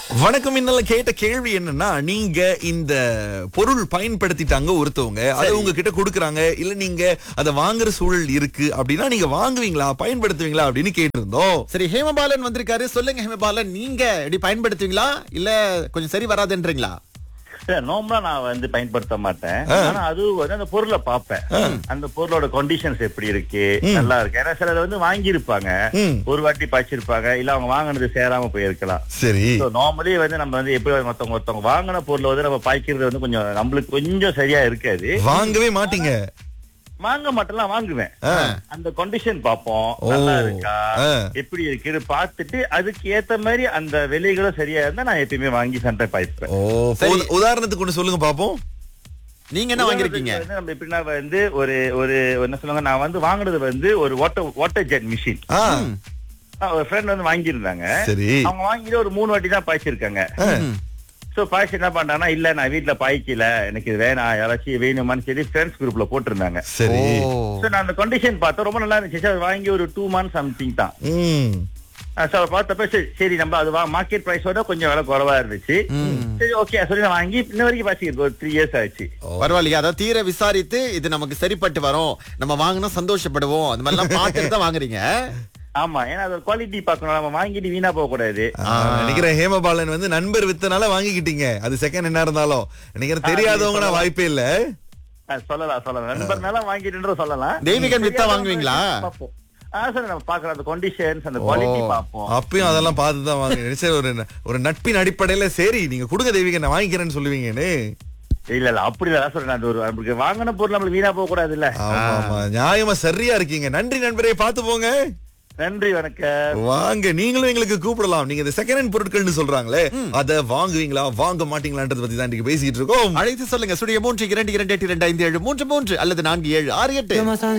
வணக்கம் இன்னல கேட்ட கேள்வி என்னன்னா நீங்க இந்த பொருள் பயன்படுத்திட்டாங்க ஒருத்தவங்க அதை உங்ககிட்ட கொடுக்கறாங்க இல்ல நீங்க அதை வாங்குற சூழல் இருக்கு அப்படின்னா நீங்க வாங்குவீங்களா பயன்படுத்துவீங்களா அப்படின்னு கேட்டிருந்தோம் சரி ஹேமபாலன் வந்திருக்காரு சொல்லுங்க ஹேமபாலன் நீங்க இப்படி பயன்படுத்துவீங்களா இல்ல கொஞ்சம் சரி வராதுன்றீங்களா நார்மலா நான் வந்து பயன்படுத்த மாட்டேன் ஆனா அது வந்து அந்த பொருளை பார்ப்பேன் அந்த பொருளோட கண்டிஷன்ஸ் எப்படி இருக்கு நல்லா இருக்கு ஏன்னா சிலது வந்து வாங்கியிருப்பாங்க ம். ஒரு வாட்டி பாய்ச்சிருப்பாங்க இல்ல அவங்க வாங்கினது சேராம போயிருக்கலாம் சரி நார்மலி வந்து நம்ம வந்து எப்படி மத்தவங்க ஒருத்தவங்க வாங்கின பொருளை வந்து நம்ம பாய்க்கிறது வந்து கொஞ்சம் நம்மளுக்கு கொஞ்சம் சரியா இருக்காது வாங்கவே மாட்டீங்க வாங்க மாட்டேன்லாம் வாங்குவேன் ஆ. அந்த கண்டிஷன் பார்ப்போம் ஓ. நல்லா இருக்கா ஆ. எப்படி இருக்குன்னு பார்த்துட்டு அதுக்கு ஏத்த மாதிரி அந்த விலைகளும் சரியா இருந்தா நான் எப்பயுமே வாங்கி சண்டை பாய்ப்பேன் ஓ உத- உதாரணத்துக்கு ஒண்ணு சொல்லுங்க பாப்போம் நீங்க என்ன வாங்கிருக்கீங்க வந்து நம்ம எப்படின்னா வந்து ஒரு ஒரு என்ன சொல்லுவாங்க நான் வந்து வாங்குனது வந்து ஒரு வாட்டர் வாட்டர் ஜெட் மிஷின் ஆ ஒரு ஃப்ரெண்ட் வந்து வாங்கியிருந்தாங்க சரி அவங்க வாங்கிட்டு ஒரு மூணு வாட்டி தான் பாய்ச்சிருக்காங்க சோ பாய்ச்சி என்ன பண்றாங்கன்னா இல்ல நான் வீட்ல பாய்க்கல எனக்கு இது வேணாம் யாராச்சும் வேணுமான்னு சொல்லி ஃப்ரெண்ட்ஸ் குரூப்ல போட்டிருந்தாங்க சரி ஓ. சோ நான் அந்த கண்டிஷன் பார்த்தேன் ரொம்ப நல்லா இருந்துச்சு அது வாங்கி ஒரு டூ மந்த்ஸ் சம்திங் தான் ம் சோ அதை பார்த்தப்ப சரி சரி நம்ம அது மார்க்கெட் பிரைஸோட கொஞ்சம் விலை குறைவா இருந்துச்சு சரி ஓகே சொல்லி நான் வாங்கி இன்ன வரைக்கும் பாய்ச்சிருக்கு ஒரு த்ரீ இயர்ஸ் ஆச்சு பரவாயில்லையா அதாவது தீர விசாரித்து இது நமக்கு சரிப்பட்டு வரும் நம்ம வாங்கினா சந்தோஷப்படுவோம் அந்த மாதிரி எல்லாம் பார்த்துட்டு தான் வாங்குறீங்க ஆமா ஏன்னா அது குவாலிட்டி பார்க்கணும் நம்ம வாங்கிட்டு வீணா போக கூடாது நான் நினைக்கிறேன் ஹேமபாலன் வந்து நண்பர் வித்தனால வாங்கிக்கிட்டீங்க அது செகண்ட் என்ன இருந்தாலும் நினைக்கிறேன் தெரியாதவங்கன்னா வாய்ப்பே இல்ல அஹ் சொல்லலாம் சொல்லலாம் நண்பர்னால வாங்கிட்டு சொல்லலாம் தெய்வீகன் வித்தா வாங்குவீங்களா? பார்ப்போம். ஆ சார் நம்ம பாக்குறோம் அந்த கண்டிஷன்ஸ் அந்த குவாலிட்டி பார்ப்போம் அப்பயும் அதெல்லாம் பார்த்து தான் வாங்க சரி ஒரு ஒரு நட்பின் அடிப்படையில சரி நீங்க கொடுங்க தெய்வீக நான் வாங்கிக்கிறேன்னு சொல்லுவீங்கன்னு இல்ல இல்ல அப்படி இல்ல சொல்றேன் அது ஒரு நம்மளுக்கு வாங்கின பொருள் நம்மளுக்கு வீணா போக கூடாது இல்ல ஆமா ஆமா நியாயமா சரியா இருக்கீங்க நன்றி நண்பரே பார்த்து போங்க நன்றி வணக்கம் வாங்க நீங்களும் எங்களுக்கு கூப்பிடலாம் நீங்க இந்த செகண்ட் ஹேண்ட் பொருட்கள்னு சொல்றாங்களே அத வாங்குவீங்களா வாங்க மாட்டீங்களான்றத பத்தி தான் இன்னைக்கு பேசிட்டு இருக்கோம் அழைத்து சொல்லுங்க சுடிய மூன்று இரண்டு இரண்டு எட்டு இரண்டு ஐந்து ஏழு மூன்று மூன்று அல்லது நான்கு ஏழு ஆறு எட்டு